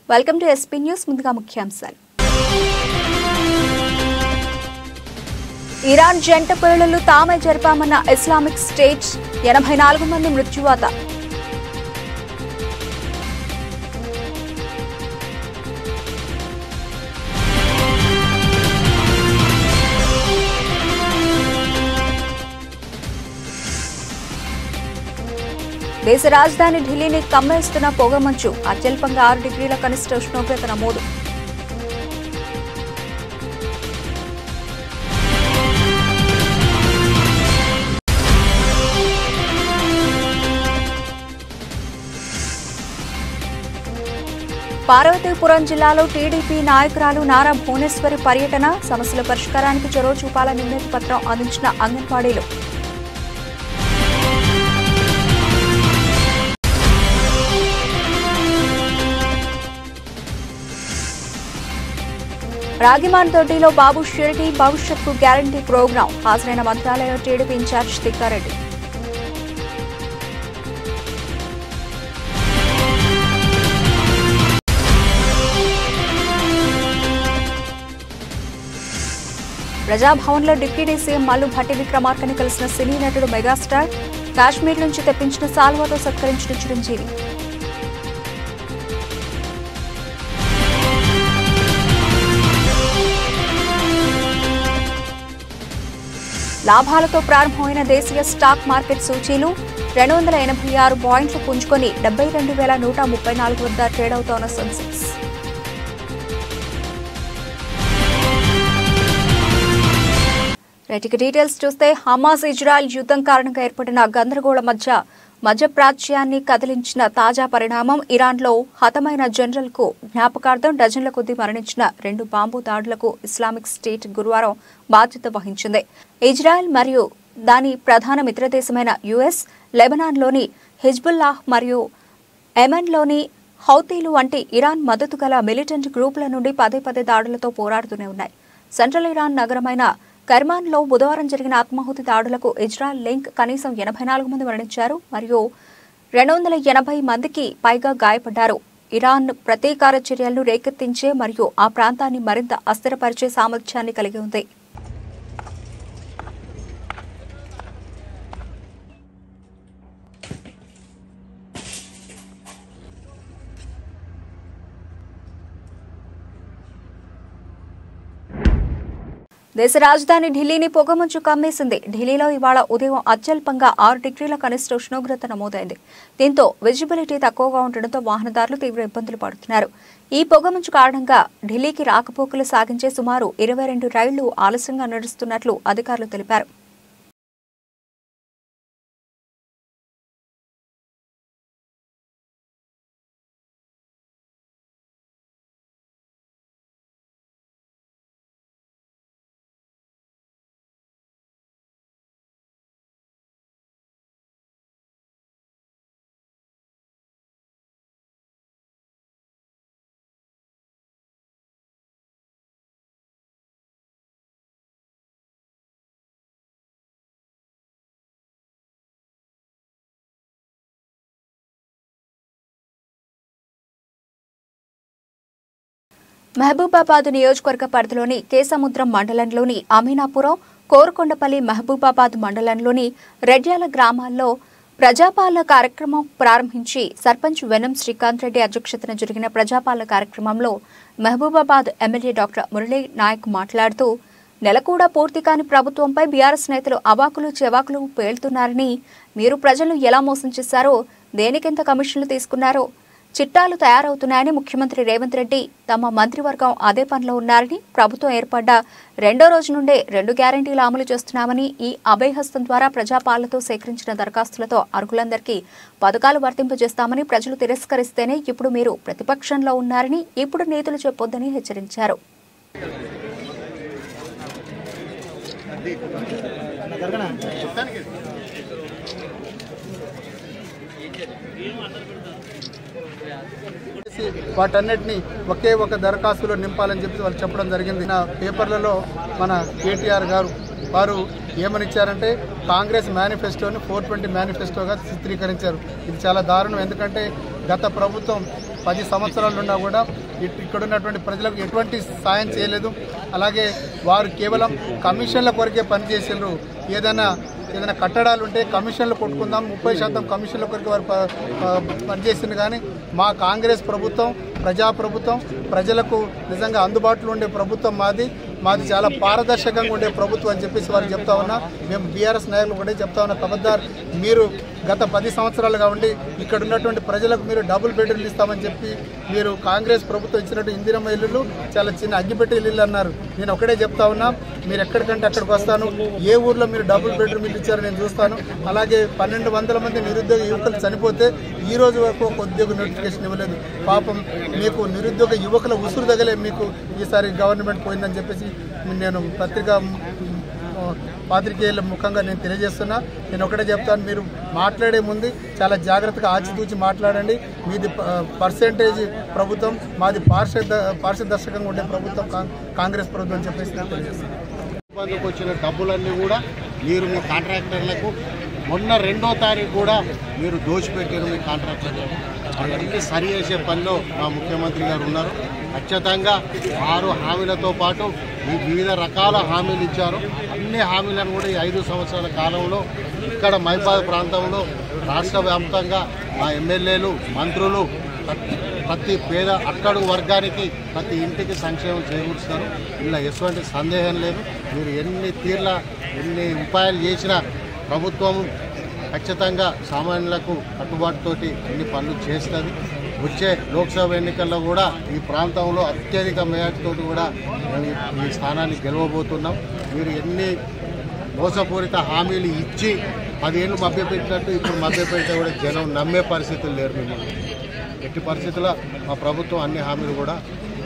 Welcome to SP news ముందుగా ముఖ్యాంశాలు Iran జంట పేలుళ్లు తామే జరిపామన్న ఇస్లామిక్ స్టేట్ ఎనభై నాలుగు మంది మృత్యువాత దేశ రాజధాని ఢిల్లీని కమ్మేస్తున్న పొగమంచు అత్యల్పంగా ఆరు డిగ్రీల కనిష్ట ఉష్ణోగ్రత నమోదు పార్వతీపురం జిల్లాలో టీడీపీ నాయకురాలు నారా భువనేశ్వరి పర్యటన సమస్యల పరిష్కారానికి చొరవ చూపాలని వినతి పత్రం అందించిన అంగన్వాడీలు రాగిమాన్ తోటిలో బాబు షిరిడి భవిష్యత్కు గ్యారంటీ ప్రోగ్రాం హాజరైన మంత్రాలయ టీడీపీ ఇన్ఛార్జ్ తిక్కారెడ్డి ప్రజాభవన్లో డిప్యూటీ సీఎం మల్లు భట్టి విక్రమార్కని కలిసిన సినీ నటుడు మెగాస్టార్ కాశ్మీర్ నుంచి తెప్పించిన సాల్వాతో సత్కరించిన చిరంజీవి లాభాలతో ప్రారంభమైన దేశీయ స్టాక్ మార్కెట్ సూచీలు రెండు వందల ఎనభై ఆరు పాయింట్లు పుంజుకొని డెబ్బై రెండు వేల నూట ముప్పై నాలుగు వద్ద ట్రేడ్ అవుతోన్న సెన్సెక్స్ రైట్కి డీటెయిల్స్ చూస్తే హమాస్ ఇజ్రాయెల్ యుద్ధం కారణంగా ఏర్పడిన గందరగోళం మధ్య మధ్యప్రాచ్యాన్ని కదిలించిన తాజా పరిణామం ఇరాన్లో హతమైన జనరల్కు జ్ఞాపకార్థం డజన్ల కొద్దీ మరణించిన రెండు బాంబు దాడులకు ఇస్లామిక్ స్టేట్ గురువారం బాధ్యత వహించింది ఇజ్రాయెల్ మరియు దాని ప్రధాన మిత్రదేశమైన యుఎస్ లెబనాన్లోని హిజ్బుల్లాహ్ మరియు యెమెన్లోని హౌతీలు వంటి ఇరాన్ మద్దతు గల మిలిటెంట్ గ్రూపుల నుండి పదే పదే దాడులతో పోరాడుతూనే ఉన్నాయి సెంట్రల్ ఇరాన్ నగరమైన కర్మాన్లో బుధవారం జరిగిన ఆత్మాహుతి దాడులకు ఇజ్రాయెల్ లింక్ కనీసం ఎనభై నాలుగు మంది మరణించారు మరియు రెండు వందల ఎనభై మందికి పైగా గాయపడ్డారు ఇరాన్ ప్రతీకార చర్యలను రేకెత్తించే మరియు ఆ ప్రాంతాన్ని మరింత అస్థిరపరిచే సామర్థ్యాన్ని కలిగి ఉంది దేశ రాజధాని ఢిల్లీని పొగమంచు కమ్మేసింది ఢిల్లీలో ఇవాళ ఉదయం అత్యల్పంగా ఆరు డిగ్రీల కనిష్ట ఉష్ణోగ్రత నమోదైంది దీంతో విజిబిలిటీ తక్కువగా ఉండడంతో వాహనదారులు తీవ్ర ఇబ్బందులు పడుతున్నారు ఈ పొగమంచు కారణంగా ఢిల్లీకి రాకపోకలు సాగించే సుమారు ఇరవై రెండు రైళ్లు ఆలస్యంగా నడుస్తున్నట్లు అధికారులు తెలిపారు మహబూబాబాద్ నియోజకవర్గ పరిధిలోని కేసముద్రం మండలంలోని అమీనాపురం కోరుకొండపల్లి మహబూబాబాద్ మండలంలోని రెడ్యాల గ్రామాల్లో ప్రజాపాలన కార్యక్రమం ప్రారంభించి సర్పంచ్ వెనం శ్రీకాంత్ రెడ్డి అధ్యక్షతన జరిగిన ప్రజాపాలన కార్యక్రమంలో మహబూబాబాద్ ఎమ్మెల్యే డాక్టర్ మురళీ నాయక్ మాట్లాడుతూ నెల కూడా పూర్తి కాని ప్రభుత్వంపై బీఆర్ఎస్ నేతలు అవాకులు చెవాకులు పేలుతున్నారని మీరు ప్రజలను ఎలా మోసం చేశారో దేనికెంత కమిషన్లు తీసుకున్నారో చిట్టాలు తయారవుతున్నాయని ముఖ్యమంత్రి రేవంత్ రెడ్డి తమ మంత్రివర్గం అదే పనిలో ఉన్నారని ప్రభుత్వం ఏర్పడ్డ రెండో రోజు నుండే రెండు గ్యారంటీలు అమలు చేస్తున్నామని ఈ అభయహస్తం ద్వారా ప్రజాపాలనతో సేకరించిన దరఖాస్తులతో అర్హులందరికీ పథకాలు వర్తింపజేస్తామని ప్రజలు తిరస్కరిస్తేనే ఇప్పుడు మీరు ప్రతిపక్షంలో ఉన్నారని ఇప్పుడు నీతులు చెప్పొద్దని హెచ్చరించారు వాటన్నిటిని ఒకే ఒక దరఖాస్తులో నింపాలని చెప్పి వాళ్ళు చెప్పడం జరిగింది నా పేపర్లలో మన కేటీఆర్ గారు వారు ఏమని ఇచ్చారంటే కాంగ్రెస్ మేనిఫెస్టోని ఫోర్ ట్వంటీ మేనిఫెస్టోగా చిత్రీకరించారు ఇది చాలా దారుణం ఎందుకంటే గత ప్రభుత్వం పది సంవత్సరాలు ఉన్నా కూడా ఇట్- ఇక్కడ ఉన్నటువంటి ప్రజలకు ఎటువంటి సాయం చేయలేదు అలాగే వారు కేవలం కమిషన్ల కొరకే పనిచేసారు ఏదైనా ఏదైనా కట్టడాలు ఉంటే కమిషన్లు కొట్టుకుందాం ముప్పై శాతం కమిషన్ల కొరకు వారు ప- ప- పనిచేసింది కానీ మా కాంగ్రెస్ ప్రభుత్వం ప్రజాప్రభుత్వం ప్రజలకు నిజంగా అందుబాటులో ఉండే ప్రభుత్వం మాది మాది చాలా పారదర్శకంగా ఉండే ప్రభుత్వం అని చెప్పేసి వారు చెప్తా ఉన్నా మేము బీఆర్ఎస్ నాయకులు కూడా చెప్తా ఉన్నా ఖబర్దార్ మీరు గత పది సంవత్సరాలుగా ఉండి ఇక్కడ ఉన్నటువంటి ప్రజలకు మీరు డబుల్ బెడ్రూమ్లు ఇస్తామని చెప్పి మీరు కాంగ్రెస్ ప్రభుత్వం ఇచ్చినట్టు ఇందిరమ్మ ఇల్లులు చాలా చిన్న అగ్గిపెట్టి ఇల్లు అన్నారు నేను ఒకటే చెప్తా ఉన్నా మీరు ఎక్కడికంటే అక్కడికి వస్తాను ఏ ఊర్లో మీరు డబుల్ బెడ్రూమ్ ఇల్లు ఇచ్చారో నేను చూస్తాను అలాగే పన్నెండు వందల మంది నిరుద్యోగ యువకులు చనిపోతే ఈ రోజు వరకు ఒక ఉద్యోగ నోటిఫికేషన్ ఇవ్వలేదు పాపం మీకు నిరుద్యోగ యువకుల ఉసురు తగలే మీకు ఈసారి గవర్నమెంట్ పోయిందని చెప్పేసి నేను పత్రికా ఆ, పాత్రికేయుల ముఖంగా నేను తెలియజేస్తున్నా నేను ఒకటే చెప్తాను మీరు మాట్లాడే ముందు చాలా జాగ్రత్తగా ఆచితూచి మాట్లాడండి మీది పర్సెంటేజ్ ప్రభుత్వం మాది పార్షద పార్శ్వదర్శకంగా ఉండే ప్రభుత్వం కాం- కాంగ్రెస్ ప్రభుత్వం అని చెప్పేసి నేను తెలియజేస్తున్నాను ఇబ్బందికి వచ్చిన డబ్బులన్నీ కూడా మీరు మీ కాంట్రాక్టర్లకు మొన్న రెండో తారీఖు కూడా మీరు దోచిపెట్టారు మీ కాంట్రాక్టర్లకు అవన్నీ సరి చేసే పనిలో మా ముఖ్యమంత్రి గారు ఉన్నారు ఖచ్చితంగా ఆరు హామీలతో పాటు మీ వివిధ రకాల హామీలు ఇచ్చారు అన్ని హామీలను కూడా ఈ ఐదు సంవత్సరాల కాలంలో ఇక్కడ మైబాద్ ప్రాంతంలో రాష్ట్ర వ్యాప్తంగా మా ఎమ్మెల్యేలు మంత్రులు ప్రతి- ప్రతి పేద అట్టడుగు వర్గానికి ప్రతి ఇంటికి సంక్షేమం చేకూరుస్తారు ఇలా ఎటువంటి సందేహం లేదు మీరు ఎన్ని తీర్ల ఎన్ని ఉపాయాలు చేసినా ప్రభుత్వం ఖచ్చితంగా సామాన్యులకు కట్టుబాటుతోటి అన్ని పనులు చేస్తుంది వచ్చే లోక్సభ ఎన్నికల్లో కూడా ఈ ప్రాంతంలో అత్యధిక మేయర్తోటి కూడా మేము ఈ- ఈ స్థానాన్ని గెలవబోతున్నాం మీరు ఎన్ని మోసపూరిత హామీలు ఇచ్చి పదిహేను మభ్యపెట్టినట్టు ఇప్పుడు మభ్యపెడితే కూడా జనం నమ్మే పరిస్థితులు లేరు మిమ్మల్ని ఎట్టి పరిస్థితుల్లో మా ప్రభుత్వం అన్ని హామీలు కూడా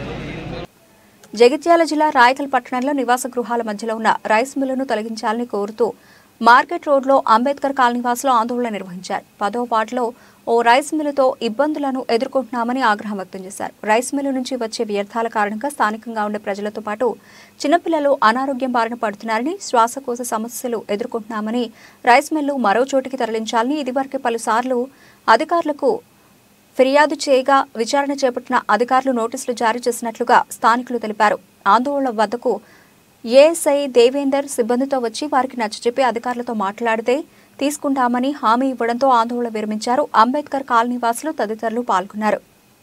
జగిత్యాల జిల్లా రాయకల్ పట్టణంలో నివాస గృహాల మధ్యలో ఉన్న రైస్ మిల్లును తొలగించాలని కోరుతూ మార్కెట్ రోడ్లో అంబేద్కర్ కాలనీ వాసులు ఆందోళన నిర్వహించారు పదో వార్డులో ఓ రైస్ మిల్లుతో ఇబ్బందులను ఎదుర్కొంటున్నామని ఆగ్రహం వ్యక్తం చేశారు రైస్ మిల్లు నుంచి వచ్చే వ్యర్థాల కారణంగా స్థానికంగా ఉండే ప్రజలతో పాటు చిన్నపిల్లలు అనారోగ్యం బారిన పడుతున్నారని శ్వాసకోశ సమస్యలు ఎదుర్కొంటున్నామని రైస్ మిల్లు మరో చోటికి తరలించాలని ఇదివరకే పలుసార్లు అధికారులకు ఫిర్యాదు చేయగా విచారణ చేపట్టిన అధికారులు నోటీసులు జారీ చేసినట్లుగా స్థానికులు తెలిపారు ఆందోళన వద్దకు ఏఎస్ఐ దేవేందర్ సిబ్బందితో వచ్చి వారికి నచ్చజెప్పి అధికారులతో మాట్లాడితే తీసుకుంటామని హామీ ఇవ్వడంతో ఆందోళన విరమించారు అంబేద్కర్ కాలనీ వాసులు తదితరులు పాల్గొన్నారు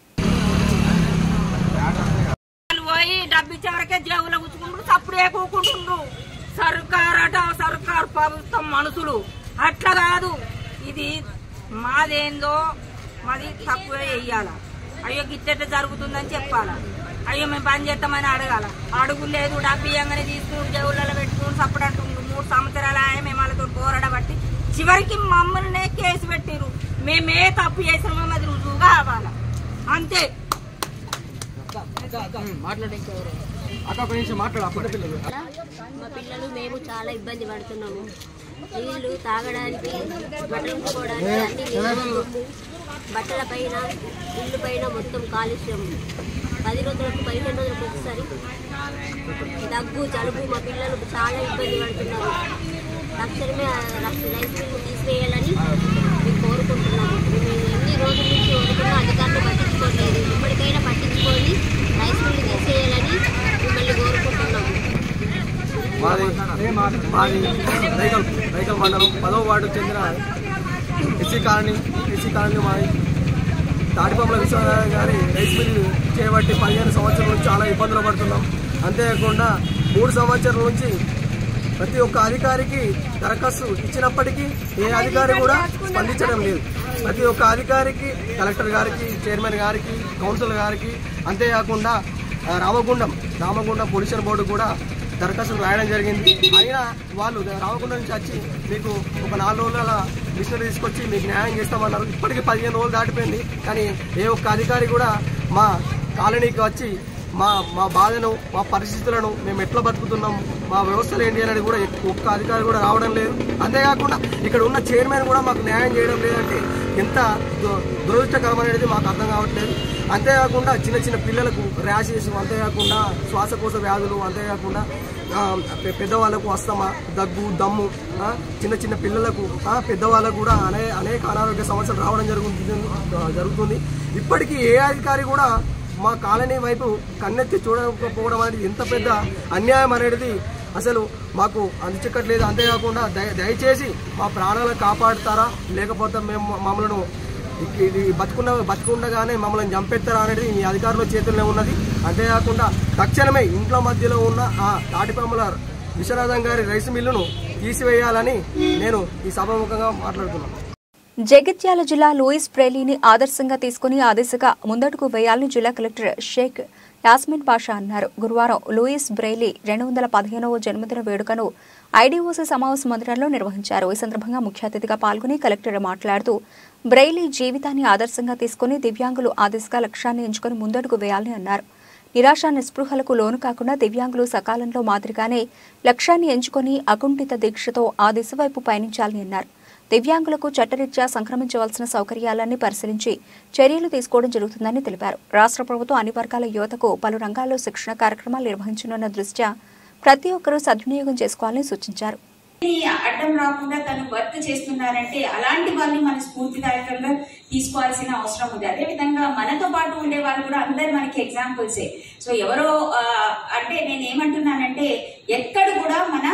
వాళ్ళు పోయి డబ్బిచ్చే వరకే జేబులో గుచ్చుకుంటారు సప్పుడే కూకుంటుండ్రు సర్కార్ అట సర్కార్ ప్రభుత్వం మనుషులు అట్లా కాదు ఇది మాదేందో మాది తక్కువ వెయ్యాల అయ్యో గిట్టెట్ట జరుగుతుందని చెప్పాలా అయ్యో మేము పని చేస్తామని అడగాల అడుగు లేదు డబ్బు ఇయ్యంగానే తీసుకుని జేబులలో పెట్టుకుని సప్పుడు అంటుండ్రు మూడు సంవత్సరాలు ఆయన మేము వాళ్ళతో పోరాడబట్టి చివరికి మమ్మల్నే కేసు పెట్టిరు మేమే తప్పు చేసినామో అది రుజువు కావాలా అంతే మా పిల్లలు మేము చాలా ఇబ్బంది పడుతున్నాము నీళ్లు తాగడానికి బట్టలు ఉంచుకోవడానికి అన్ని నీళ్ళు దుమ్ము, బట్టల పైన ఇల్లు పైన మొత్తం కాలుష్యం పది రోజులకు పదిహేను రోజులకు ఒకసారి దగ్గు జలుబు మా పిల్లలు చాలా ఇబ్బంది పడుతున్నారు తక్షణమే ఆ రక్ష- రైస్ మిల్లు తీసివేయాలని మేము కోరుకుంటున్నాము మేము ఎన్ని రోజుల నుంచి కోరుకున్నా అధికారులు పట్టించుకోలేదు ఇప్పటికైనా పట్టించుకొని రైస్ మిల్లు తీసేయాలని మిమ్మల్ని కోరుకుంటున్నాము మాది మాది రైకల్ రైకల్ మండలం పదవ వార్డు చెందిన ఎస్సీ కాలనీ ఎస్సీ కాలనీ మాది తాటిపంపల విశ్వనారాయణ గారి రైస్ మిల్ చేయబట్టి పదిహేను సంవత్సరాల నుంచి చాలా ఇబ్బందులు పడుతున్నాం అంతేకాకుండా మూడు సంవత్సరాల నుంచి ప్రతి ఒక్క అధికారికి దరఖాస్తు ఇచ్చినప్పటికీ ఏ అధికారి కూడా స్పందించడం లేదు ప్రతి ఒక్క అధికారికి కలెక్టర్ గారికి చైర్మన్ గారికి కౌన్సిలర్ గారికి అంతేకాకుండా ఆ, రామగుండం రామగుండం పొల్యూషన్ బోర్డు కూడా దరఖాస్తులు రాయడం జరిగింది అయినా వాళ్ళు రామగుండం నుంచి వచ్చి మీకు ఒక నాలుగు రోజుల మిషనరీ తీసుకొచ్చి మీకు న్యాయం చేస్తామన్నారు ఇప్పటికీ పదిహేను రోజులు దాటిపోయింది కానీ ఏ ఒక్క అధికారి కూడా మా కాలనీకి వచ్చి మా మా బాధను మా పరిస్థితులను మేము ఎట్లా బతుకుతున్నాం మా వ్యవస్థలు ఏంటి అనేది కూడా ఎక్కు- ఒక్క అధికారి కూడా రావడం లేదు అంతేకాకుండా ఇక్కడ ఉన్న చైర్మన్ కూడా మాకు న్యాయం చేయడం లేదంటే ఎంత దు- దురదృష్టకరం అనేది మాకు అర్థం కావట్లేదు అంతేకాకుండా చిన్న చిన్న పిల్లలకు ర్యాషెస్ అంతేకాకుండా శ్వాసకోశ వ్యాధులు అంతేకాకుండా ఆ, పె- పెద్దవాళ్ళకు అస్తమా దగ్గు దమ్ము ఆ, చిన్న చిన్న పిల్లలకు ఆ, పెద్దవాళ్ళకు కూడా అనే అనేక అనారోగ్య సమస్యలు రావడం జరుగుతుంది జరుగుతుంది ఇప్పటికీ ఏ అధికారి కూడా మా కాలనీ వైపు కన్నెత్తి చూడకపోవడం అనేది ఎంత పెద్ద అన్యాయం అనేది అసలు మాకు అందించట్లేదు అంతేకాకుండా దయ దయచేసి మా ప్రాణాలను కాపాడుతారా లేకపోతే మేము మమ్మల్ని ఇది బతుకున్న బతుకుండగానే మమ్మల్ని చంపేస్తారా అనేది మీ అధికారుల చేతుల్లో ఉన్నది అంతేకాకుండా తక్షణమే ఇంట్లో మధ్యలో ఉన్న ఆ తాటిపమ్మల విశ్వనాథం గారి రైస్ మిల్లును తీసివేయాలని నేను ఈ సభాముఖంగా మాట్లాడుతున్నాను జగిత్యాల జిల్లా లూయిస్ ప్రేలీని ఆదర్శంగా తీసుకుని ఆ దిశగా ముందడుగు వేయాలని జిల్లా కలెక్టర్ షేక్ యాస్మిన్ పాషా అన్నారు గురువారం లూయిస్ బ్రెయిలీ రెండు వందల పదిహేనవ జన్మదిన వేడుకను ఐడీఓసీ సమావేశ మందిరంలో నిర్వహించారు ఈ సందర్భంగా ముఖ్య అతిథిగా పాల్గొని కలెక్టర్ మాట్లాడుతూ బ్రెయిలీ జీవితాన్ని ఆదర్శంగా తీసుకుని దివ్యాంగులు ఆ దిశగా లక్ష్యాన్ని ఎంచుకుని ముందడుగు వేయాలని అన్నారు నిరాశ నిస్పృహలకు లోను కాకుండా దివ్యాంగులు సకాలంలో మాదిరిగానే లక్ష్యాన్ని ఎంచుకొని అకుంఠిత దీక్షతో ఆ దిశ వైపు పయనించాలని అన్నారు దివ్యాంగులకు చట్టరీత్యా సంక్రమించవలసిన సౌకర్యాలన్నీ పరిశీలించి చర్యలు తీసుకోవడం జరుగుతుందని తెలిపారు రాష్ట్ర ప్రభుత్వం అన్ని వర్గాల యువతకు పలు రంగాల్లో శిక్షణ కార్యక్రమాలు నిర్వహించనున్న దృష్ట్యా ప్రతి ఒక్కరూ సద్వినియోగం చేసుకోవాలని సూచించారు ఈ అడ్డం రాకుండా తను వర్క్ చేస్తున్నారంటే అలాంటి వాళ్ళని మన స్ఫూర్తిదాయకంగా తీసుకోవాల్సిన అవసరం ఉంది అదే విధంగా మనతో పాటు ఉండే వాళ్ళు కూడా అందరు మనకి ఎగ్జాంపుల్సే సో ఎవరో ఆ, అంటే నేను ఏమంటున్నానంటే ఎక్కడ కూడా మన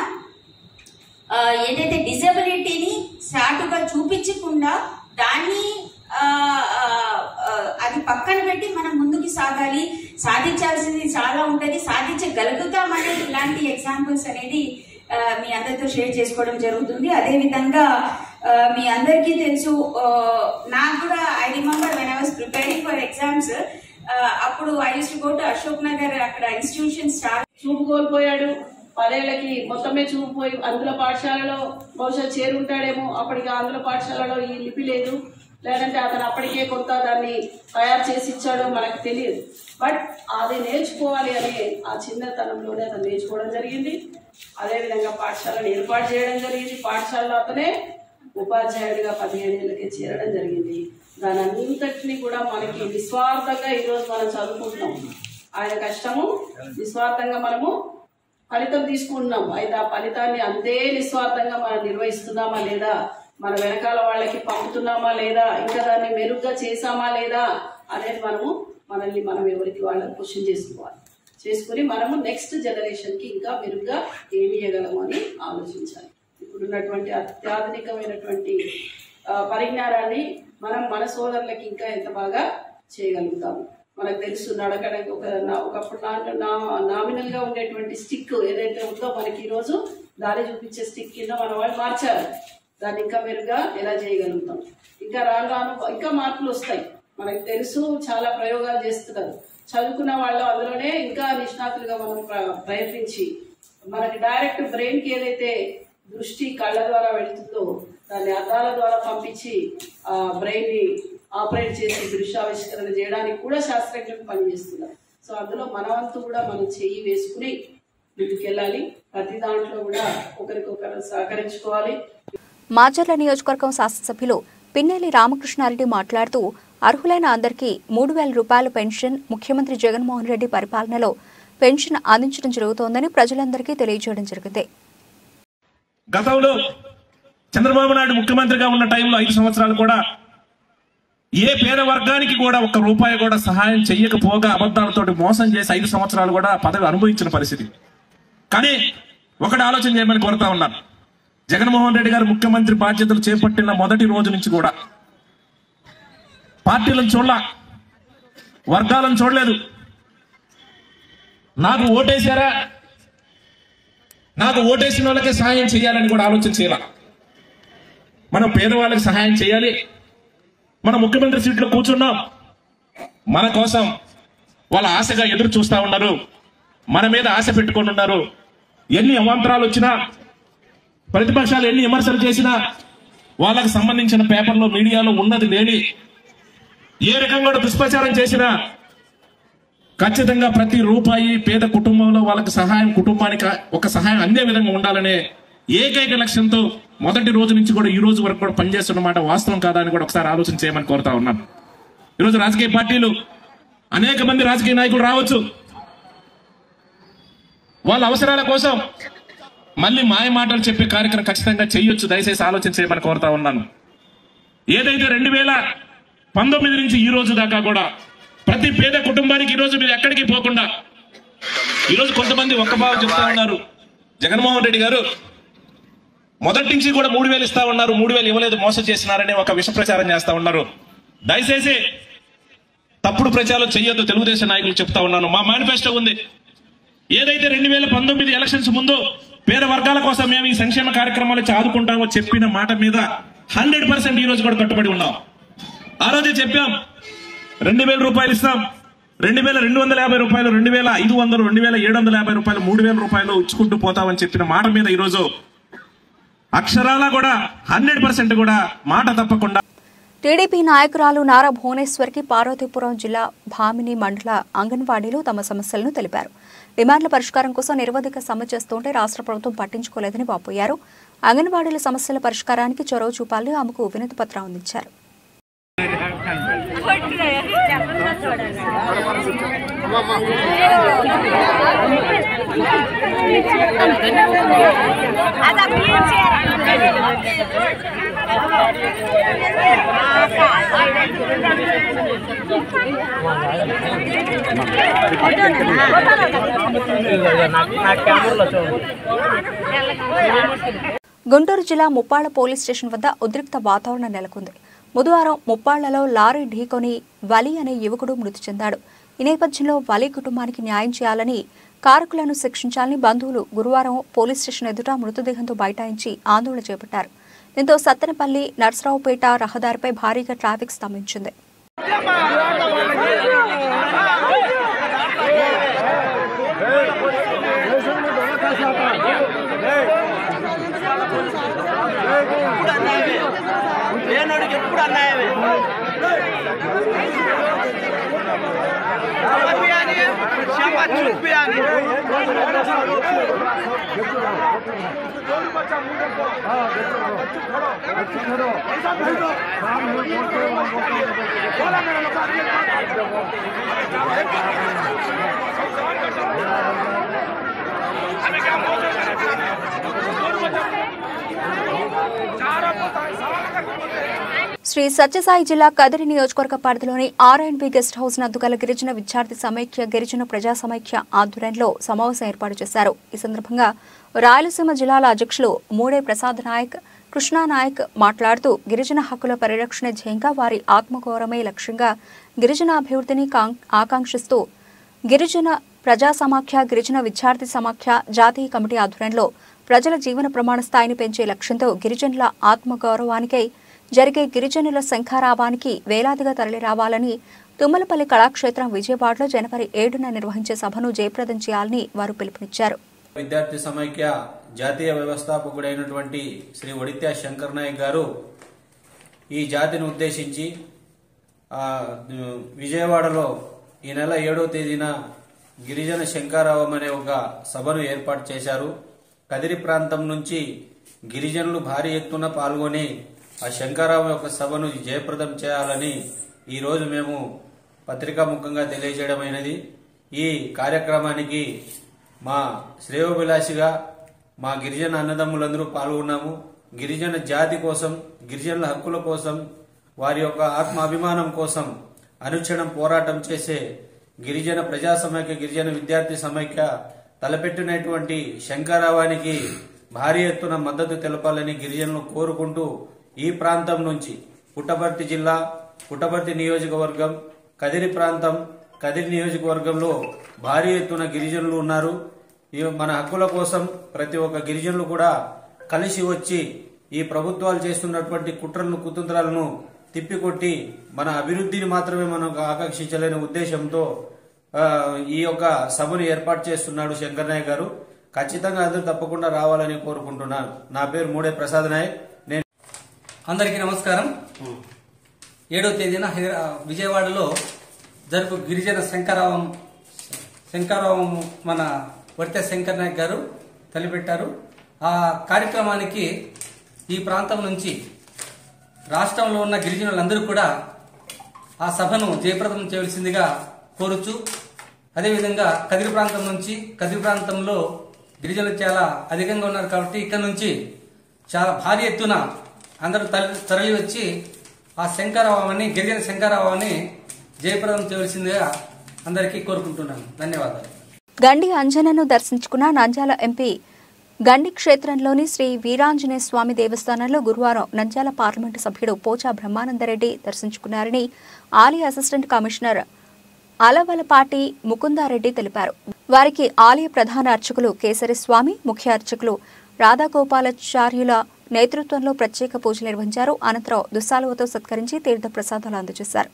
ఆ, ఏదైతే డిజబిలిటీని చాటుగా చూపించకుండా దాన్ని ఆ, ఆ, ఆ, అది పక్కన పెట్టి మనం ముందుకు సాగాలి సాధించాల్సింది చాలా ఉంటది సాధించగలుగుతామని ఇలాంటి ఎగ్జాంపుల్స్ అనేది ఆ, మీ అందరితో షేర్ చేసుకోవడం జరుగుతుంది అదే విధంగా ఆ, మీ అందరికీ తెలుసు ఆ, నాకు కూడా I remember when I was preparing for exams అప్పుడు I use to go to Ashok Nagar అక్కడ ఇన్స్టిట్యూషన్స్ చాలా చూపు కోల్పోయాడు పదేళ్లకి మొత్తమే చూపు పోయి అందులో పాఠశాలలో బహుశా చేరుంటాడేమో అప్పటికి ఆంధ్ర పాఠశాలలో ఈ లిపి లేదు లేదంటే అతను అప్పటికే కొంత దాన్ని తయారు చేసి ఇచ్చాడో మనకు తెలియదు బట్ అది నేర్చుకోవాలి అనే ఆ చిన్నతనంలోనే అతను నేర్చుకోవడం జరిగింది అదేవిధంగా పాఠశాలను ఏర్పాటు చేయడం జరిగింది పాఠశాలలో అతనే ఉపాధ్యాయుడిగా పదిహేను ఏళ్ళకి చేరడం జరిగింది దాని అంతటిని కూడా మనకి నిస్వార్థంగా ఈరోజు మనం చదువుకుంటున్నాం ఆయన కష్టము నిస్వార్థంగా మనము ఫలితం తీసుకుంటున్నాం అయితే ఆ ఫలితాన్ని అంతే నిస్వార్థంగా మనం నిర్వహిస్తున్నామా లేదా మన వెనకాల వాళ్ళకి పంపుతున్నామా లేదా ఇంకా దాన్ని మెరుగ్గా చేసామా లేదా అనేది మనము మనల్ని మనం ఎవరికి వాళ్ళని క్వశ్చన్ చేసుకోవాలి చేసుకుని మనము నెక్స్ట్ జనరేషన్కి ఇంకా మెరుగ్గా ఏమి ఇవ్వగలము అని ఆలోచించాలి ఇప్పుడున్నటువంటి అత్యాధునికమైనటువంటి ఆ, పరిజ్ఞానాన్ని మనం మన సోదరులకి ఇంకా ఎంత బాగా చేయగలుగుతాము మనకు తెలుసు నడకడానికి ఒక నా- ఒకప్పుడు నా- నా నామినల్ గా ఉండేటువంటి స్టిక్ ఏదైతే ఉందో మనకి ఈరోజు దారి చూపించే స్టిక్ కింద మన వాళ్ళు మార్చారు దాన్ని ఇంకా మెరుగ్గా ఎలా చేయగలుగుతాం ఇంకా రాను రాను ఇంకా మార్పులు వస్తాయి మనకు తెలుసు చాలా ప్రయోగాలు చేస్తున్నారు చదువుకున్న వాళ్ళు అందులోనే ఇంకా నిష్ణాతులుగా మనం ప్ర- ప్రయత్నించి మనకి డైరెక్ట్ బ్రెయిన్ కి ఏదైతే దృష్టి కళ్ళ ద్వారా వెళుతుందో దాన్ని అద్దాల ద్వారా పంపించి ఆ బ్రెయిన్ ని ఆపరేట్ చేసి దృశ్యావిష్కరణ చేయడానికి కూడా శాస్త్రజ్ఞులు పనిచేస్తున్నారు సో అందులో మన వంతు కూడా మనం చెయ్యి వేసుకుని ముందుకెళ్ళాలి ప్రతి దాంట్లో కూడా ఒకరికొకరు సహకరించుకోవాలి మాచర్ల నియోజకవర్గం శాసనసభ్యులు పిన్నెల్లి రామకృష్ణారెడ్డి మాట్లాడుతూ అర్హులైన అందరికీ మూడు వేల రూపాయల పెన్షన్ ముఖ్యమంత్రి జగన్మోహన్ రెడ్డి పరిపాలనలో పెన్షన్ అందించడం జరుగుతోందని ప్రజలందరికీ తెలియజేయడం జరిగింది గతంలో చంద్రబాబు నాయుడు ముఖ్యమంత్రిగా ఉన్న టైంలో ఐదు సంవత్సరాలు కూడా ఏ పేద వర్గానికి కూడా ఒక్క రూపాయి కూడా సహాయం చెయ్యకపోగా అబద్ధాలతోటి మోసం చేసి ఐదు సంవత్సరాలు కూడా పదవి అనుభవించిన పరిస్థితి కానీ ఒకటి ఆలోచన చేయమని కోరుతా ఉన్నాను జగన్మోహన్ రెడ్డి గారు ముఖ్యమంత్రి బాధ్యతలు చేపట్టిన మొదటి రోజు నుంచి కూడా పార్టీలను చూడలా వర్గాలను చూడలేదు నాకు ఓటేశారా నాకు ఓటేసిన వాళ్ళకే సహాయం చేయాలని కూడా ఆలోచన చేయాల మనం పేదవాళ్ళకి సహాయం చేయాలి మన ముఖ్యమంత్రి సీట్లో కూర్చున్నాం మన కోసం వాళ్ళ ఆశగా ఎదురు చూస్తా ఉన్నారు మన మీద ఆశ పెట్టుకొని ఉన్నారు ఎన్ని అవాంతరాలు వచ్చినా ప్రతిపక్షాలు ఎన్ని విమర్శలు చేసినా వాళ్ళకి సంబంధించిన పేపర్లో మీడియాలో ఉన్నది లేని ఏ రకంగా కూడా దుష్ప్రచారం చేసినా ఖచ్చితంగా ప్రతి రూపాయి పేద కుటుంబంలో వాళ్ళకి సహాయం కుటుంబానికి ఒక సహాయం అందే విధంగా ఉండాలనే ఏకైక లక్ష్యంతో మొదటి రోజు నుంచి కూడా ఈ రోజు వరకు కూడా పనిచేస్తున్నమాట వాస్తవం కాదా అని కూడా ఒకసారి ఆలోచన చేయమని కోరుతా ఉన్నాను ఈరోజు రాజకీయ పార్టీలు అనేక మంది రాజకీయ నాయకులు రావచ్చు వాళ్ళ అవసరాల కోసం మళ్ళీ మాయ మాటలు చెప్పే కార్యక్రమం ఖచ్చితంగా చేయొచ్చు దయచేసి ఆలోచన చేయమని కోరుతా ఉన్నాను ఏదైతే రెండు వేల పంతొమ్మిది నుంచి ఈ రోజు దాకా కూడా ప్రతి పేద కుటుంబానికి ఈ రోజు మీరు ఎక్కడికి పోకుండా ఈ రోజు కొంతమంది ఒక్క బాబు చెప్తా ఉన్నారు జగన్మోహన్ రెడ్డి గారు మొదటి నుంచి కూడా మూడు వేలు ఇస్తా ఉన్నారు మూడు వేలు ఇవ్వలేదు మోసం చేసినారని ఒక విష ప్రచారం చేస్తా ఉన్నారు దయచేసి తప్పుడు ప్రచారం చెయ్యొద్దు తెలుగుదేశం నాయకులు చెప్తా ఉన్నాను మా మేనిఫెస్టో ఉంది ఏదైతే రెండు వేల పంతొమ్మిది ఎలక్షన్స్ ముందు పేద వర్గాల కోసం మేము ఈ సంక్షేమ కార్యక్రమాలు ఆదుకుంటామో చెప్పిన మాట మీద హండ్రెడ్ పర్సెంట్ ఈ రోజు కూడా కట్టుబడి ఉన్నాం ఆ రోజే చెప్పాం రెండు వేల రూపాయలు ఇస్తాం రెండు వేల రెండు వందల యాభై రూపాయలు రెండు వేల ఐదు వందలు రెండు వేల ఏడు వందల యాభై రూపాయలు మూడు వేల రూపాయలు ఇచ్చుకుంటూ పోతామని చెప్పిన మాట మీద ఈ రోజు అక్షరాల కూడా హండ్రెడ్ పర్సెంట్ కూడా మాట తప్పకుండా టీడీపీ నాయకురాలు నారా భువనేశ్వర్కి పార్వతీపురం జిల్లా భామిని మండల అంగన్వాడీలు తమ సమస్యలను తెలిపారు డిమాండ్ల పరిష్కారం కోసం నిరవధిక సమ్మె చేస్తుంటే రాష్ట్ర ప్రభుత్వం పట్టించుకోలేదని వాపోయారు అంగన్వాడీల సమస్యల పరిష్కారానికి చొరవ చూపాలని ఆమెకు వినతి పత్రం అందించారు గుంటూరు జిల్లా ముప్పాళ్ల పోలీస్ స్టేషన్ వద్ద ఉద్రిక్త వాతావరణం నెలకొంది బుధవారం ముప్పాళ్లలో లారీ ఢీకొని వలి అనే యువకుడు మృతి చెందాడు ఈ నేపథ్యంలో వలి కుటుంబానికి న్యాయం చేయాలని కారకులను శిక్షించాలని బంధువులు గురువారం పోలీస్ స్టేషన్ ఎదుట మృతదేహంతో బైఠాయించి ఆందోళన చేపట్టారు దీంతో సత్తెనపల్లి నర్సరావుపేట రహదారిపై భారీగా ట్రాఫిక్ స్తంభించింది ఎప్పుడు అన్నాయమే శ్రీ సత్యసాయి జిల్లా కదిరి నియోజకవర్గ పరిధిలోని ఆర్ఎండ్బి గెస్ట్ హౌస్ నందు గల గిరిజన విద్యార్థి సమైక్య గిరిజన ప్రజా సమైక్య ఆధ్వర్యంలో సమావేశం ఏర్పాటు చేశారు ఈ సందర్భంగా రాయలసీమ జిల్లాల అధ్యక్షులు మూడే ప్రసాద్ నాయక్ కృష్ణా నాయక్ మాట్లాడుతూ గిరిజన హక్కుల పరిరక్షణ ధ్యేయంగా వారి ఆత్మగౌరవమే లక్ష్యంగా గిరిజన అభివృద్ధిని కాం- ఆకాంక్షిస్తూ గిరిజన ప్రజా సమాఖ్య గిరిజన విద్యార్థి సమాఖ్య జాతీయ కమిటీ ఆధ్వర్యంలో ప్రజల జీవన ప్రమాణ స్థాయిని పెంచే లక్ష్యంతో గిరిజనుల ఆత్మగౌరవానికై జరిగే గిరిజనుల శంఖారావానికి వేలాదిగా తరలిరావాలని తుమ్మలపల్లి కళాక్షేత్రం విజయవాడలో జనవరి ఏడున నిర్వహించే సభను జయప్రదం చేయాలని వారు పిలుపునిచ్చారు విద్యార్థి సమైక్య జాతీయ వ్యవస్థాపకుడైనటువంటి శ్రీ ఒడిత్యా శంకర్ నాయక్ గారు ఈ జాతిని ఉద్దేశించి ఆ, విజయవాడలో ఈ నెల ఏడవ తేదీన గిరిజన శంకారావం అనే ఒక సభను ఏర్పాటు చేశారు కదిరి ప్రాంతం నుంచి గిరిజనులు భారీ ఎత్తున పాల్గొని ఆ శంకారావం యొక్క సభను జయప్రదం చేయాలని ఈరోజు మేము పత్రికాముఖంగా తెలియజేయడమైనది ఈ కార్యక్రమానికి మా శ్రేయోభిలాషిగా మా గిరిజన అన్నదమ్ములందరూ పాల్గొన్నాము గిరిజన జాతి కోసం గిరిజనుల హక్కుల కోసం వారి యొక్క ఆత్మాభిమానం కోసం అనుక్షణం పోరాటం చేసే గిరిజన ప్రజా సమైక్య గిరిజన విద్యార్థి సమైక్య తలపెట్టినటువంటి శంకరావానికి భారీ ఎత్తున మద్దతు తెలపాలని గిరిజనులు కోరుకుంటూ ఈ ప్రాంతం నుంచి పుట్టపర్తి జిల్లా పుట్టపర్తి నియోజకవర్గం కదిరి ప్రాంతం కదిరి నియోజకవర్గంలో భారీ ఎత్తున గిరిజనులు ఉన్నారు ఈ మన హక్కుల కోసం ప్రతి ఒక్క గిరిజనులు కూడా కలిసి వచ్చి ఈ ప్రభుత్వాలు చేస్తున్నటువంటి కుట్రలను కుతంత్రాలను తిప్పికొట్టి మన అభివృద్ధిని మాత్రమే మనం ఆకాంక్షించలేని ఉద్దేశంతో ఆ, ఈ యొక్క సభను ఏర్పాటు చేస్తున్నాడు శంకర్ నాయక్ గారు ఖచ్చితంగా అందరూ తప్పకుండా రావాలని కోరుకుంటున్నాను నా పేరు మూడే ప్రసాద్ నాయక్ నేను అందరికీ నమస్కారం ఏడో తేదీన హైదరా- విజయవాడలో జరుపు గిరిజన శంకరావం శంకరరావు మన వడితే శంకర్ నాయక్ గారు తలపెట్టారు ఆ కార్యక్రమానికి ఈ ప్రాంతం నుంచి రాష్ట్రంలో ఉన్న గిరిజనులందరూ కూడా ఆ సభను జయప్రదం చేయవలసిందిగా కోరుచు అదేవిధంగా కదిరి ప్రాంతం నుంచి కదిరి ప్రాంతంలో గిరిజనులు చాలా అధికంగా ఉన్నారు కాబట్టి ఇక్కడ నుంచి చాలా భారీ ఎత్తున అందరూ తరలి తరలి వచ్చి ఆ శంకరరావుని గిరిజన శంకరరావుని జయప్రదం చేయవలసిందిగా అందరికీ కోరుకుంటున్నాను ధన్యవాదాలు గండి అంజనను దర్శించుకున్న నంద్యాల ఎంపీ గండి క్షేత్రంలోని శ్రీ వీరాంజనేయ స్వామి దేవస్థానంలో గురువారం నంద్యాల పార్లమెంటు సభ్యుడు పోచా బ్రహ్మానందరెడ్డి దర్శించుకున్నారని ఆలయ అసిస్టెంట్ కమిషనర్ అలవలపాటి ముకుందారెడ్డి తెలిపారు వారికి ఆలయ ప్రధాన అర్చకులు కేసరి స్వామి ముఖ్య అర్చకులు రాధాగోపాలాచార్యుల నేతృత్వంలో ప్రత్యేక పూజలు నిర్వహించారు అనంతరం దుస్సాలువతో సత్కరించి తీర్థ ప్రసాదాలు అందజేశారు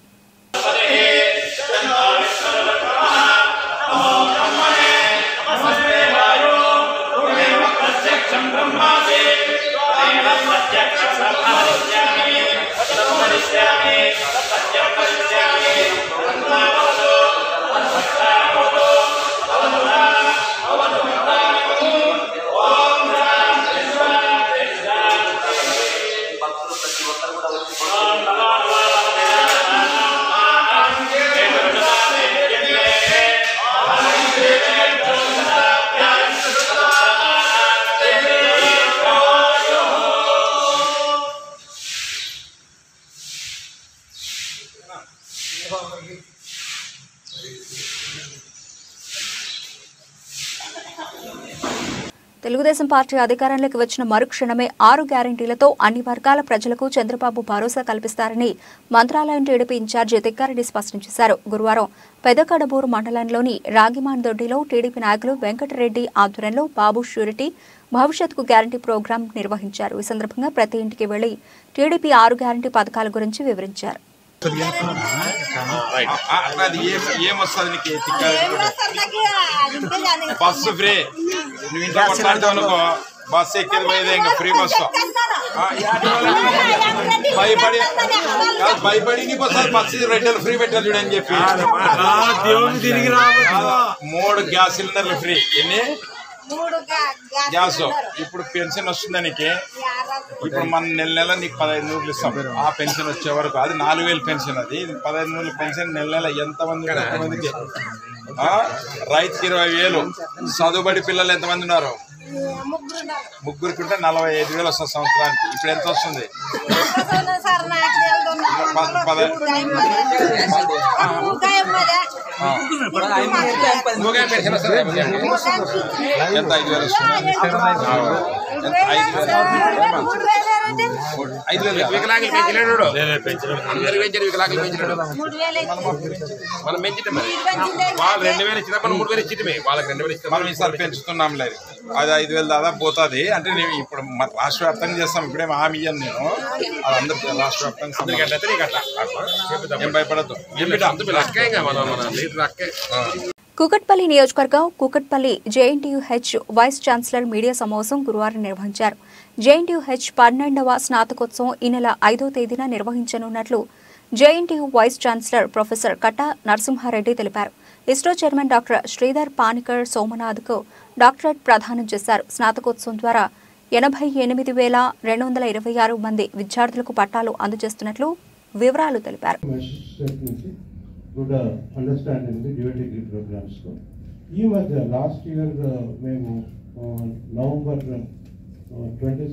తెలుగుదేశం పార్టీ అధికారంలోకి వచ్చిన మరుక్షణమే ఆరు గ్యారంటీలతో అన్ని వర్గాల ప్రజలకు చంద్రబాబు భరోసా కల్పిస్తారని మంత్రాలయం టీడీపీ ఇన్ఛార్జి తిక్కారెడ్డి స్పష్టం చేశారు గురువారం పెదకడబూరు మండలంలోని రాగిమాన్దొడ్డిలో టీడీపీ నాయకులు వెంకటరెడ్డి ఆధ్వర్యంలో బాబు షూరిటీ భవిష్యత్తుకు గ్యారంటీ ప్రోగ్రాం నిర్వహించారు ఈ సందర్భంగా ప్రతి ఇంటికి వెళ్లి టీడీపీ ఆరు గ్యారంటీ పథకాల గురించి వివరించారు అది ఏం ఏమొస్తుంది నీకు బస్సు ఫ్రీ నువ్వు ఇంట్లో కొట్లాడుతావు అనుకో బస్సు ఎక్కేది పోయేది ఇంకా ఫ్రీ బస్సు ఆ, భయపడి కాదు, భయపడి నీకు ఒకసారి బస్సు పెట్టాలి ఫ్రీ పెట్టాలి చూడని చెప్పి దేవుని తిరిగి కాదు, మూడు గ్యాస్ సిలిండర్లు ఫ్రీ ఎన్ని గ్యాస్ ఇప్పుడు పెన్షన్ వస్తుంది నీకు ఇప్పుడు మన నెల నెల నీకు పదహైదు నూరులు ఇస్తాం ఆ పెన్షన్ వచ్చే వరకు అది నాలుగు వేలు పెన్షన్ అది ఇది పదహైదు నూరుల పెన్షన్ నెల నెల ఎంతమంది ఉన్నారు ఎంతమందికి ఆ? రైతుకి ఇరవై వేలు చదువుబడి పిల్లలు ఎంతమంది ఉన్నారు ముగ్గురికి ఉంటే నలభై ఐదు వేలు వస్తుంది సంవత్సరానికి ఇప్పుడు ఎంత వస్తుంది ప- పద- నువ్వుగా పెన్షన్ వస్తుంది ఎంత ఐదు వేలు వస్తుంది ఎంత ఐదు వేలు మూడు- ఐదు వేలు వికలాంగులు పెంచలేడు అందరు పెంచారు వికలాంగులు పెంచలేడు మనం పెంచితే మరి వాళ్ళు రెండు వేలు ఇచ్చినా మనం మూడు వేలు ఇచ్చితే వాళ్ళకి రెండు వేలు ఇస్తాం మనం ఈసారి పెంచుతున్నాం లేదు అది ఐదు వేలు దాదాపు పోతుంది అంటే నేను ఇప్పుడు మన రాష్ట్ర వ్యాప్తంగా చేస్తాం ఇప్పుడేం హామీ ఇయ్యను నేను అది అందరికి రాష్ట్ర వ్యాప్తంగా అందరికీ అట్లయితే నీకు అట్లా అట్లా. ఏం భయపడద్దు ఏం బిడ్డ? అంత బిడ్డ అక్కే ఇంకా మన మన లీటర్ అక్కే కుకట్పల్లి నియోజకవర్గం Kukatpally JNTUH vice chancellor media సమావేశం గురువారం నిర్వహించారు జేఎన్టీయుహెచ్ పన్నెండవ స్నాతకోత్సవం ఈ నెల ఐదో తేదీన నిర్వహించనున్నట్లు JNTU vice chancellor professor Katta Narasimhareddy తెలిపారు ISRO chairman doctor Sreedhar Panicker సోమనాథ్కు డాక్టరేట్ ప్రదానం చేశారు స్నాతకోత్సవం ద్వారా ఎనభై ఎనిమిది వేల రెండు వందల ఇరవై ఆరు మంది విద్యార్థులకు పట్టాలు అందజేస్తున్నట్లు వివరాలు తెలిపారు స్టెప్ నుంచి గుడ్ అండర్స్టాండింగ్ ఉంది డ్యూటీ డిగ్రీ ప్రోగ్రామ్స్లో ఈ మధ్య లాస్ట్ ఇయర్ మేము నవంబర్ ట్వంటీ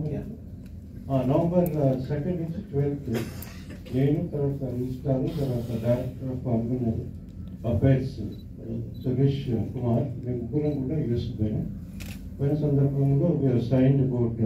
నవంబర్ సెకండ్ నుంచి ట్వెల్త్ నేను తర్వాత రిజిస్ట్రార్ తర్వాత director of organise affairs Suresh Kumar మేము ముగ్గురం కూడా యూఎస్ పోయినాం పోయిన సందర్భంలో we signed about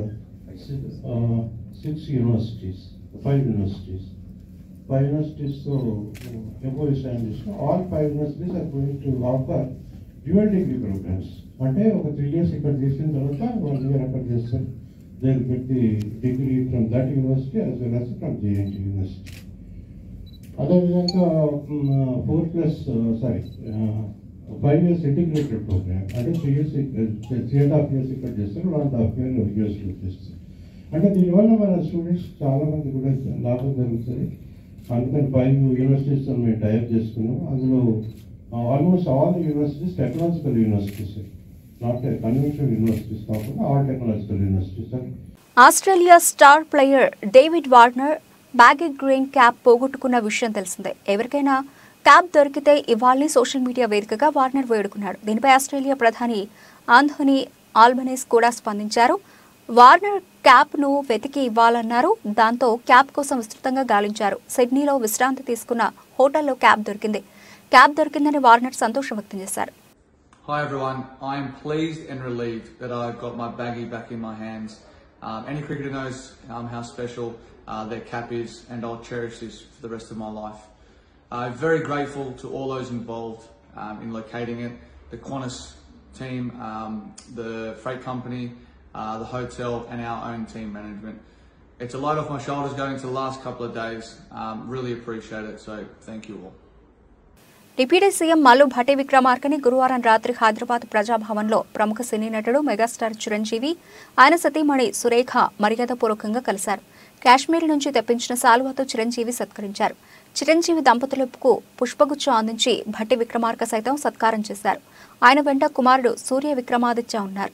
six universities five universities five universities so MOU signed this. All five universities are going to offer dual degree programs. అంటే ఒక త్రీ ఇయర్స్ ఇక్కడ చేసిన తర్వాత వన్ ఇయర్ అక్కడ చేస్తారు they will get the degree from that university as well as from JNT university అదేవిధంగా four plus sorry five years integrated programme అంటే three years three and half years ఇక్కడ చేస్తారు one and half year యూఎస్లో చేస్తారు అంటే దీనివల్ల మన students చాలా మంది కూడా లాభం జరుగుతుంది అందుకని ఫైవ్ యూనివర్సిటీస్ మేము టైప్ చేసుకున్నాం అందులో uh, almost all the universities, technological universities, not the conventional universities, కాకుండా all technological universities. are Australia star player David Warner baggy green cap పోగొట్టుకున్న విషయం తెలిసిందే ఎవరికైనా క్యాప్ దొరికితే ఇవ్వాలని సోషల్ మీడియా వేదికగా వార్నర్ వేడుకున్నాడు దీనిపై ఆస్ట్రేలియా ప్రధాని ఆంథోనీ ఆల్బనీస్ కూడా స్పందించారు వార్నర్ క్యాప్ ను వెతికి ఇవ్వాలన్నారు దాంతో క్యాప్ కోసం విస్తృతంగా గాలించారు సిడ్నీలో విశ్రాంతి తీసుకున్న హోటల్లో క్యాప్ దొరికింది క్యాప్ దొరికిందని వార్నర్ సంతోషం వ్యక్తం చేశారు Hi everyone, I am pleased and relieved that I've got my baggie back in my hands. Um, any cricketer knows um, how special uh, their cap is, and I'll cherish this for the rest of my life. I'm very grateful to all those involved um, in locating it the Qantas team, um, the freight company, uh, the hotel, and our own team management. It's a load off my shoulders going into the last couple of days. Um, really appreciate it, so thank you all. Deputy CM Mallu Bhatti విక్రమార్కని గురువారం రాత్రి హైదరాబాద్ ప్రజాభవన్లో ప్రముఖ సినీ నటుడు megastar Chiranjeevi ఆయన సతీమణి సురేఖ మర్యాదపూర్వకంగా కలిశారు కాశ్మీర్ నుంచి తెప్పించిన సాల్వాతో చిరంజీవి సత్కరించారు చిరంజీవి దంపతులకు పుష్పగుచ్చం అందించి భట్టి విక్రమార్క సైతం సత్కారం చేశారు ఆయన వెంట కుమారుడు సూర్య విక్రమాదిత్య ఉన్నారు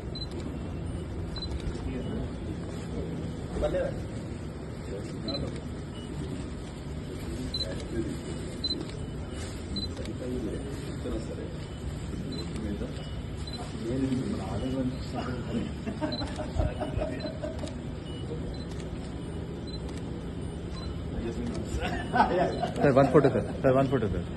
Sir, one photo, sir. Sir, one photo, sir.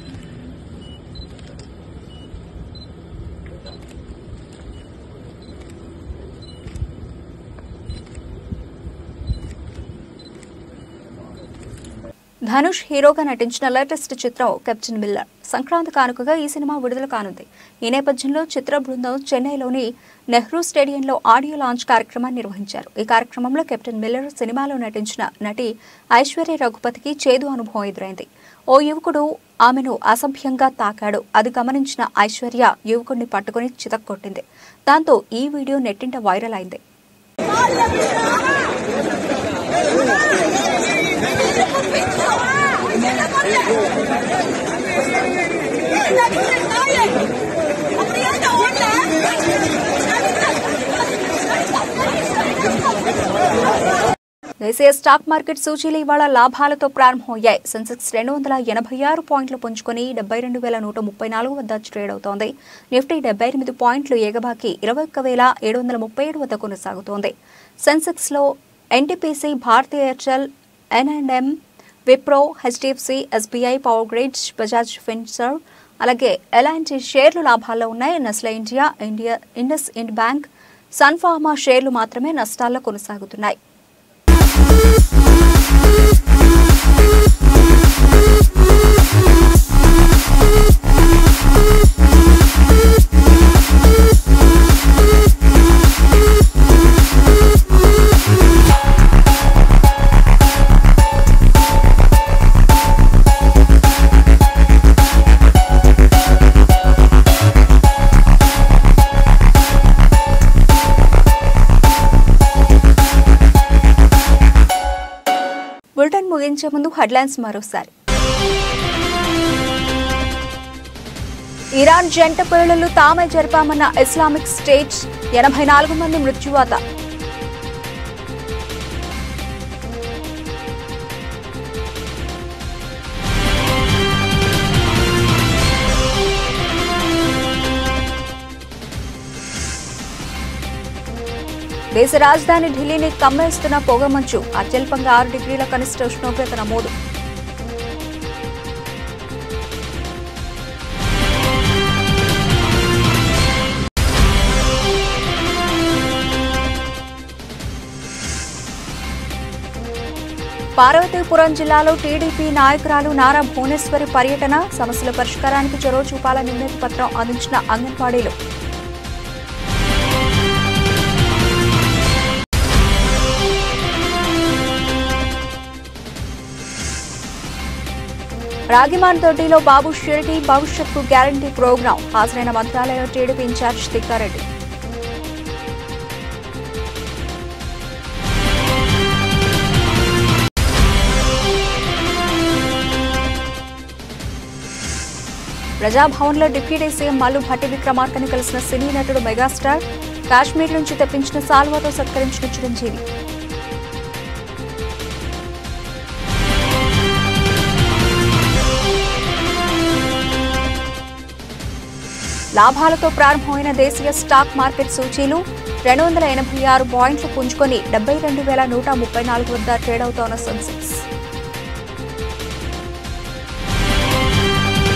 Dhanush హీరోగా నటించిన లేటెస్ట్ చిత్రం కెప్టెన్ మిల్లర్ సంక్రాంతి కానుకగా ఈ సినిమా విడుదల కానుంది ఈ నేపథ్యంలో చిత్ర బృందం చెన్నైలోని నెహ్రూ స్టేడియంలో ఆడియో లాంచ్ కార్యక్రమాన్ని నిర్వహించారు ఈ కార్యక్రమంలో కెప్టెన్ మిల్లర్ సినిమాలో నటించిన నటి ఐశ్వర్య రఘుపతికి చేదు అనుభవం ఎదురైంది ఓ యువకుడు ఆమెను అసభ్యంగా తాకాడు అది గమనించిన ఐశ్వర్య యువకుడిని పట్టుకుని చితక్కొట్టింది దాంతో ఈ వీడియో నెట్టింట వైరల్ అయింది దేశీయ స్టాక్ మార్కెట్ సూచీలు ఇవాళ లాభాలతో ప్రారంభమయ్యాయి సెన్సెక్స్ రెండు వందల ఎనభై ఆరు పాయింట్లు పుంజుకొని డెబ్బై రెండు వేల నూట ముప్పై నాలుగు వద్ద ట్రేడ్ అవుతోంది నిఫ్టీ డెబ్బై ఎనిమిది పాయింట్లు ఎగబాకి ఇరవై ఒక్క వేల ఏడు వందల ముప్పై ఏడు వద్ద కొనసాగుతోంది సెన్సెక్స్ లో ఎన్టీపీసీ భారతీయ ఎయిర్టెల్ ఎన్ఎండ్ఎం Wipro HDFC SBI power grid Bajaj Finserv అలాగే ఎలాంటి షేర్లు లాభాల్లో ఉన్నాయి Nestle India India IndusInd bank Sun Pharma షేర్లు మాత్రమే నష్టాల్లో కొనసాగుతున్నాయి బులెటిన్ ముగించే ముందు హెడ్లైన్స్ మరోసారి ఇరాన్ జంట పేలుళ్లు తామే జరిపామన్న ఇస్లామిక్ స్టేట్ ఎనభై నాలుగు మంది మృత్యువాత దేశ రాజధాని ఢిల్లీని కమ్మేస్తున్న పొగమంచు అత్యల్పంగా ఆరు డిగ్రీల కనిష్ట ఉష్ణోగ్రత నమోదు పార్వతీపురం జిల్లాలో టీడీపీ నాయకురాలు నారా భువనేశ్వరి పర్యటన సమస్యల పరిష్కారానికి చొరవ చూపాలని వినతి పత్రం అందించిన అంగన్వాడీలు రాగిమాన్ తోటిలో బాబు షిరిడి భవిష్యత్కు గ్యారంటీ ప్రోగ్రాం హాజరైన మంత్రాలయ టీడీపీ ఇన్ఛార్జ్ తిక్కారెడ్డి ప్రజాభవన్లో డిప్యూటీ సీఎం మల్లు భట్టి విక్రమార్కని కలిసిన సినీ నటుడు మెగాస్టార్ కాశ్మీర్ నుంచి తెప్పించిన సాల్వాతో సత్కరించిన చిరంజీవి లాభాలతో ప్రారంభమైన దేశీయ స్టాక్ మార్కెట్ సూచీలు రెండు వందల ఎనభై ఆరు పాయింట్లు పుంజుకొని డెబ్బై రెండు వేల నూట ముప్పై నాలుగు వద్ద ట్రేడ్ అవుతోన్న సెన్సెక్స్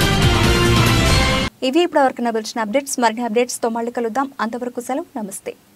ఇవి ఇప్పటివరకు నడిచిన అప్డేట్స్ మరిన్ని అప్డేట్స్తో మళ్ళీ కలుద్దాం అంతవరకు సెలవు నమస్తే